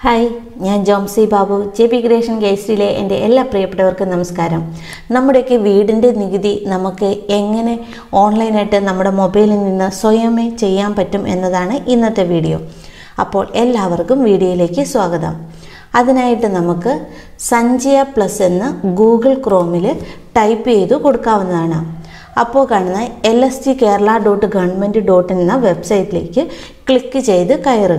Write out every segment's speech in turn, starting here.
hi ഞാൻ Jomsy Babu J P creation കേസിലെ എൻ്റെ എല്ലാ പ്രിയപ്പെട്ടവർക്കും നമസ്കാരം നമ്മുടെയൊക്കെ വീടിൻ്റെ നികുതി നമുക്ക് എങ്ങനെ ഓൺലൈനായിട്ട് നമ്മുടെ മൊബൈലിൽ നിന്ന് സ്വയമേ ചെയ്യാൻ പറ്റും എന്നതാണ് ഇന്നത്തെ വീഡിയോ അപ്പോൾ എല്ലാവർക്കും വീഡിയോയിലേക്ക് സ്വാഗതം അതിനായിട്ട് നമുക്ക് സഞ്ജയ പ്ലസ് എന്ന് ഗൂഗിൾ ക്രോമിൽ ടൈപ്പ് ചെയ്ത് കൊടുക്കാവുന്നതാണ് അപ്പോൾ കാണുന്ന L S T Kerala dot government dot എന്ന വെബ്സൈറ്റിലേക്ക് ക്ലിക്ക് ചെയ്ത് കയറുക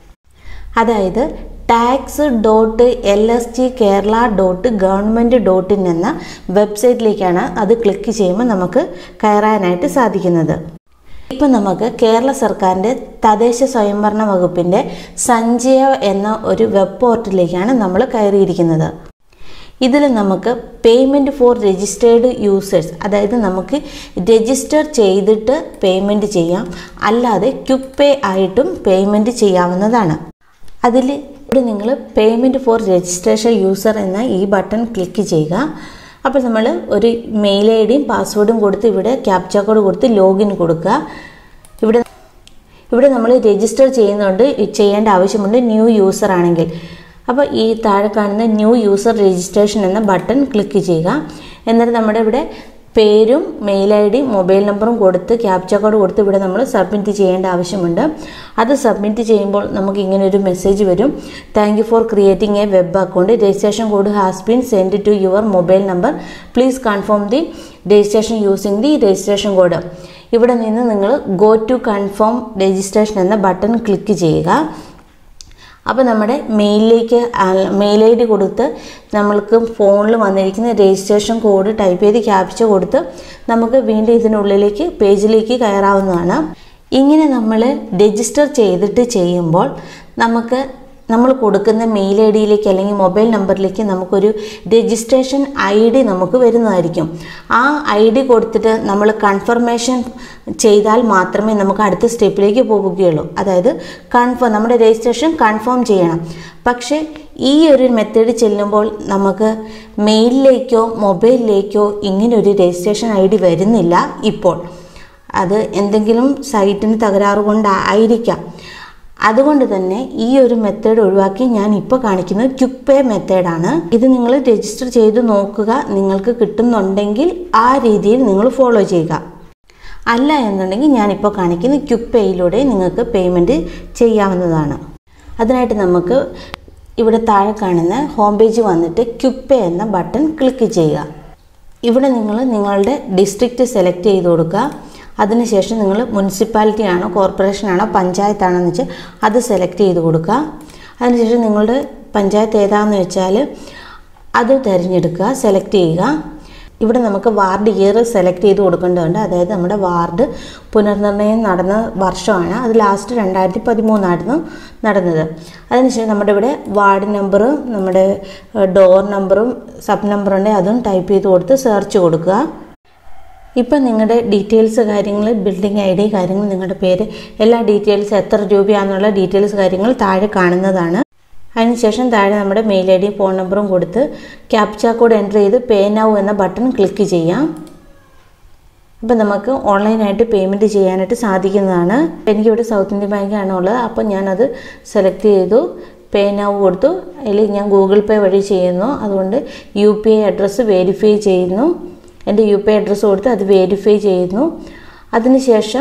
അതായത് tax dot L S T Kerala dot government dot in എന്ന വെബ്സൈറ്റിലേക്കാണ് അത് ക്ലിക്ക് ചെയ്യുമ്പോൾ നമുക്ക് കയറാനായിട്ട് സാധിക്കുന്നത് ഇപ്പം നമുക്ക് കേരള സർക്കാരിൻ്റെ തദ്ദേശ സ്വയംഭരണ വകുപ്പിൻ്റെ സഞ്ജയ എന്ന ഒരു വെബ് പോർട്ടലിലേക്കാണ് നമ്മൾ കയറിയിരിക്കുന്നത് ഇതിൽ നമുക്ക് പേയ്മെൻറ്റ് ഫോർ രജിസ്റ്റേർഡ് യൂസേഴ്സ് അതായത് നമുക്ക് രജിസ്റ്റർ ചെയ്തിട്ട് പേയ്മെൻറ്റ് ചെയ്യാം അല്ലാതെ ക്യുക്ക് പേ ആയിട്ടും പേയ്മെൻറ്റ് ചെയ്യാവുന്നതാണ് അതിൽ ഇവിടെ നിങ്ങൾ പേയ്മെൻറ്റ് ഫോർ രജിസ്ട്രേഷൻ യൂസർ എന്ന ഈ ബട്ടൺ ക്ലിക്ക് ചെയ്യുക അപ്പോൾ നമ്മൾ ഒരു മെയിൽ ഐ ഡിയും പാസ്വേഡും കൊടുത്ത് ഇവിടെ ക്യാപ്ച കോഡ് കൊടുത്ത് ലോഗിൻ കൊടുക്കുക ഇവിടെ ഇവിടെ നമ്മൾ രജിസ്റ്റർ ചെയ്യുന്നുണ്ട് ചെയ്യേണ്ട ആവശ്യമുണ്ട് ന്യൂ യൂസർ ആണെങ്കിൽ അപ്പോൾ ഈ താഴെ കാണുന്ന ന്യൂ യൂസർ രജിസ്ട്രേഷൻ എന്ന ബട്ടൺ ക്ലിക്ക് ചെയ്യുക എന്നിട്ട് നമ്മുടെ ഇവിടെ പേരും മെയിൽ ഐ ഡി മൊബൈൽ നമ്പറും കൊടുത്ത് ക്യാപ്ച കോഡ് കൊടുത്ത് ഇവിടെ നമ്മൾ സബ്മിറ്റ് ചെയ്യേണ്ട ആവശ്യമുണ്ട് അത് സബ്മിറ്റ് ചെയ്യുമ്പോൾ നമുക്ക് ഇങ്ങനെ ഒരു മെസ്സേജ് വരും thank you for creating a web account registration code has been send to your mobile number please confirm the registration using the registration code ഇവിടെ നിന്ന് നിങ്ങൾ ഗോ ടു കൺഫേം രജിസ്ട്രേഷൻ എന്ന ബട്ടൺ ക്ലിക്ക് ചെയ്യുക അപ്പോൾ നമ്മുടെ മെയിലിലേക്ക് mail I D കൊടുത്ത് നമ്മൾക്ക് ഫോണിൽ വന്നിരിക്കുന്ന രജിസ്ട്രേഷൻ കോഡ് ടൈപ്പ് ചെയ്ത് ക്യാപ്ച കൊടുത്ത് നമുക്ക് വീണ്ടും ഇതിനുള്ളിലേക്ക് പേജിലേക്ക് കയറാവുന്നതാണ് ഇങ്ങനെ നമ്മൾ രജിസ്റ്റർ ചെയ്തിട്ട് ചെയ്യുമ്പോൾ നമുക്ക് നമ്മൾ കൊടുക്കുന്ന മെയിൽ ഐ ഡിയിലേക്ക് അല്ലെങ്കിൽ മൊബൈൽ നമ്പറിലേക്ക് നമുക്കൊരു രജിസ്ട്രേഷൻ ഐ ഡി നമുക്ക് വരുന്നതായിരിക്കും ആ ഐ ഡി കൊടുത്തിട്ട് നമ്മൾ കൺഫർമേഷൻ ചെയ്താൽ മാത്രമേ നമുക്ക് അടുത്ത സ്റ്റെപ്പിലേക്ക് പോവുകയുള്ളൂ അതായത് കൺഫേം നമ്മുടെ രജിസ്ട്രേഷൻ കൺഫേം ചെയ്യണം പക്ഷേ ഈ ഒരു മെത്തേഡ് ചെല്ലുമ്പോൾ നമുക്ക് മെയിലിലേക്കോ മൊബൈലിലേക്കോ ഇങ്ങനെ ഒരു രജിസ്ട്രേഷൻ ഐ ഡി വരുന്നില്ല ഇപ്പോൾ അത് എന്തെങ്കിലും സൈറ്റിന് തകരാറ് കൊണ്ടായിരിക്കാം അതുകൊണ്ട് തന്നെ ഈ ഒരു മെത്തേഡ് ഒഴിവാക്കി ഞാൻ ഇപ്പോൾ കാണിക്കുന്നത് ക്യുക്ക് പേ മെത്തേഡാണ് ഇത് നിങ്ങൾ രജിസ്റ്റർ ചെയ്ത് നോക്കുക നിങ്ങൾക്ക് കിട്ടുന്നുണ്ടെങ്കിൽ ആ രീതിയിൽ നിങ്ങൾ ഫോളോ ചെയ്യുക അല്ല എന്നുണ്ടെങ്കിൽ ഞാനിപ്പോൾ കാണിക്കുന്ന ക്യുക്ക് പേയിലൂടെ നിങ്ങൾക്ക് പേയ്മെൻറ്റ് ചെയ്യാവുന്നതാണ് അതിനായിട്ട് നമുക്ക് ഇവിടെ താഴെ കാണുന്ന ഹോം പേജ് വന്നിട്ട് ക്യുക്ക് പേ എന്ന ബട്ടൺ ക്ലിക്ക് ചെയ്യുക ഇവിടെ നിങ്ങൾ നിങ്ങളുടെ ഡിസ്ട്രിക്റ്റ് സെലക്ട് ചെയ്ത് കൊടുക്കുക അതിനുശേഷം നിങ്ങൾ മുനിസിപ്പാലിറ്റി ആണോ കോർപ്പറേഷൻ ആണോ പഞ്ചായത്താണോ വെച്ചാൽ അത് സെലക്ട് ചെയ്ത് കൊടുക്കുക അതിനുശേഷം നിങ്ങളുടെ പഞ്ചായത്ത് ഏതാണെന്ന് വെച്ചാൽ അത് തിരഞ്ഞെടുക്കുക സെലക്ട് ചെയ്യുക ഇവിടെ നമുക്ക് വാർഡ് ഇയർ സെലക്ട് ചെയ്ത് കൊടുക്കേണ്ടതുണ്ട് അതായത് നമ്മുടെ വാർഡ് പുനർനിർണ്ണയം നടന്ന വർഷമാണ് അത് ലാസ്റ്റ് രണ്ടായിരത്തി പതിമൂന്നായിരുന്നു നടന്നത് അതിനുശേഷം നമ്മുടെ ഇവിടെ വാർഡ് നമ്പറും നമ്മുടെ ഡോർ നമ്പറും സബ് നമ്പറുണ്ടെങ്കിൽ അതും ടൈപ്പ് ചെയ്ത് കൊടുത്ത് സെർച്ച് കൊടുക്കുക ഇപ്പം നിങ്ങളുടെ ഡീറ്റെയിൽസ് കാര്യങ്ങൾ ബിൽഡിംഗ് ഐ ഡി കാര്യങ്ങൾ നിങ്ങളുടെ പേര് എല്ലാ ഡീറ്റെയിൽസ് എത്ര രൂപയാണെന്നുള്ള ഡീറ്റെയിൽസ് കാര്യങ്ങൾ താഴെ കാണുന്നതാണ് അതിനുശേഷം താഴെ നമ്മുടെ മെയിൽ ഐ ഡി ഫോൺ നമ്പറും കൊടുത്ത് ക്യാപ്ച കോഡ് എൻ്റർ ചെയ്ത് പേ നൗ എന്ന ബട്ടൺ ക്ലിക്ക് ചെയ്യാം അപ്പം നമുക്ക് ഓൺലൈനായിട്ട് പേയ്മെൻറ്റ് ചെയ്യാനായിട്ട് സാധിക്കുന്നതാണ് എനിക്കിവിടെ സൗത്ത് ഇന്ത്യൻ ബാങ്കാണ് ഉള്ളത് അപ്പം ഞാനത് സെലക്ട് ചെയ്തു പേ നൗ കൊടുത്തു അതിൽ ഞാൻ ഗൂഗിൾ പേ വഴി ചെയ്യുന്നു അതുകൊണ്ട് U P I address verify ചെയ്യുന്നു എൻ്റെ യു പി ഐ അഡ്രസ്സ് കൊടുത്ത് അത് വെരിഫൈ ചെയ്യുന്നു അതിനുശേഷം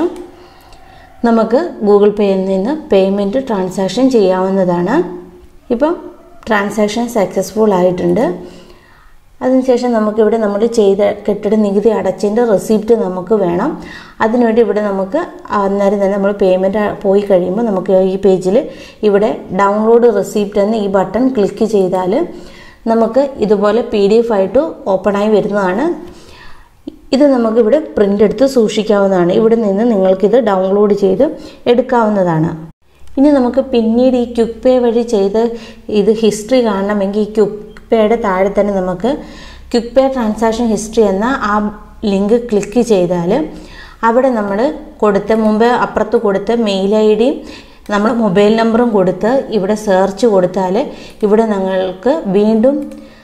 നമുക്ക് ഗൂഗിൾ പേയിൽ നിന്ന് പേയ്മെൻറ്റ് ട്രാൻസാക്ഷൻ ചെയ്യാവുന്നതാണ് ഇപ്പം ട്രാൻസാക്ഷൻ സക്സസ്ഫുൾ ആയിട്ടുണ്ട് അതിനുശേഷം നമുക്കിവിടെ നമ്മൾ ചെയ്ത കെട്ടിട നികുതി അടച്ചതിൻ്റെ റെസിപ്റ്റ് നമുക്ക് വേണം അതിനുവേണ്ടി ഇവിടെ നമുക്ക് അന്നേരം തന്നെ നമ്മൾ പേയ്മെൻറ്റ് പോയി കഴിയുമ്പോൾ നമുക്ക് ഈ പേജിൽ ഇവിടെ ഡൗൺലോഡ് റെസിപ്റ്റ് എന്ന് ഈ ബട്ടൺ ക്ലിക്ക് ചെയ്താൽ നമുക്ക് ഇതുപോലെ പി ഡി എഫ് ആയിട്ട് ഓപ്പണായി വരുന്നതാണ് ഇത് നമുക്കിവിടെ പ്രിൻ്റ് എടുത്ത് സൂക്ഷിക്കാവുന്നതാണ് ഇവിടെ നിന്ന് നിങ്ങൾക്കിത് ഡൗൺലോഡ് ചെയ്ത് എടുക്കാവുന്നതാണ് ഇനി നമുക്ക് പിന്നീട് ഈ ക്യുക്ക് പേ വഴി ചെയ്ത് ഇത് ഹിസ്റ്ററി കാണണമെങ്കിൽ ഈ ക്യുക്ക് പേയുടെ താഴെ തന്നെ നമുക്ക് ക്യുക്ക് പേ ട്രാൻസാക്ഷൻ ഹിസ്റ്ററി എന്ന ആ ലിങ്ക് ക്ലിക്ക് ചെയ്താൽ അവിടെ നമ്മൾ കൊടുത്ത മുമ്പ് അപ്പുറത്ത് കൊടുത്ത മെയിൽ ഐ ഡിയും നമ്മൾ മൊബൈൽ നമ്പറും കൊടുത്ത് ഇവിടെ സെർച്ച് കൊടുത്താൽ ഇവിടെ നിങ്ങൾക്ക് വീണ്ടും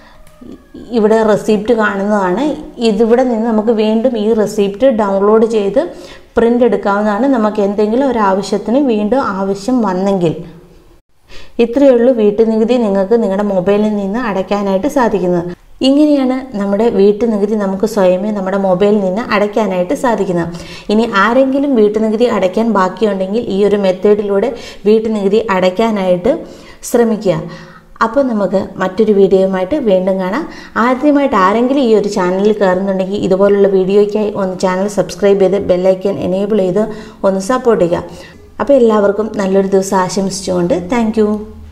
ഇവിടെ റെസിപ്റ്റ് കാണുന്നതാണ് ഇതിവിടെ നിന്ന് നമുക്ക് വീണ്ടും ഈ റെസിപ്റ്റ് ഡൗൺലോഡ് ചെയ്ത് പ്രിൻ്റ് എടുക്കാവുന്നതാണ് നമുക്ക് എന്തെങ്കിലും ഒരു ആവശ്യത്തിന് വീണ്ടും ആവശ്യം വന്നെങ്കിൽ ഇത്രയേ ഉള്ളൂ വീട്ടുനികുതി നിങ്ങൾക്ക് നിങ്ങളുടെ മൊബൈലിൽ നിന്ന് അടയ്ക്കാനായിട്ട് സാധിക്കുന്നത് ഇങ്ങനെയാണ് നമ്മുടെ വീട്ടുനികുതി നമുക്ക് സ്വയമേ നമ്മുടെ മൊബൈലിൽ നിന്ന് അടയ്ക്കാനായിട്ട് സാധിക്കുന്നത് ഇനി ആരെങ്കിലും വീട്ടുനികുതി അടയ്ക്കാൻ ബാക്കിയുണ്ടെങ്കിൽ ഈ ഒരു മെത്തേഡിലൂടെ വീട്ടുനികുതി അടയ്ക്കാനായിട്ട് ശ്രമിക്കുക അപ്പോൾ നമുക്ക് മറ്റൊരു വീഡിയോയുമായിട്ട് വീണ്ടും കാണാം ആദ്യമായിട്ട് ആരെങ്കിലും ഈ ഒരു ചാനലിൽ കയറുന്നുണ്ടെങ്കിൽ ഇതുപോലുള്ള വീഡിയോയ്ക്കായി ഒന്ന് ചാനൽ സബ്സ്ക്രൈബ് ചെയ്ത് ബെല്ലൈക്കൻ എനേബിൾ ചെയ്ത് ഒന്ന് സപ്പോർട്ട് ചെയ്യുക അപ്പോൾ എല്ലാവർക്കും നല്ലൊരു ദിവസം ആശംസിച്ചുകൊണ്ട് താങ്ക്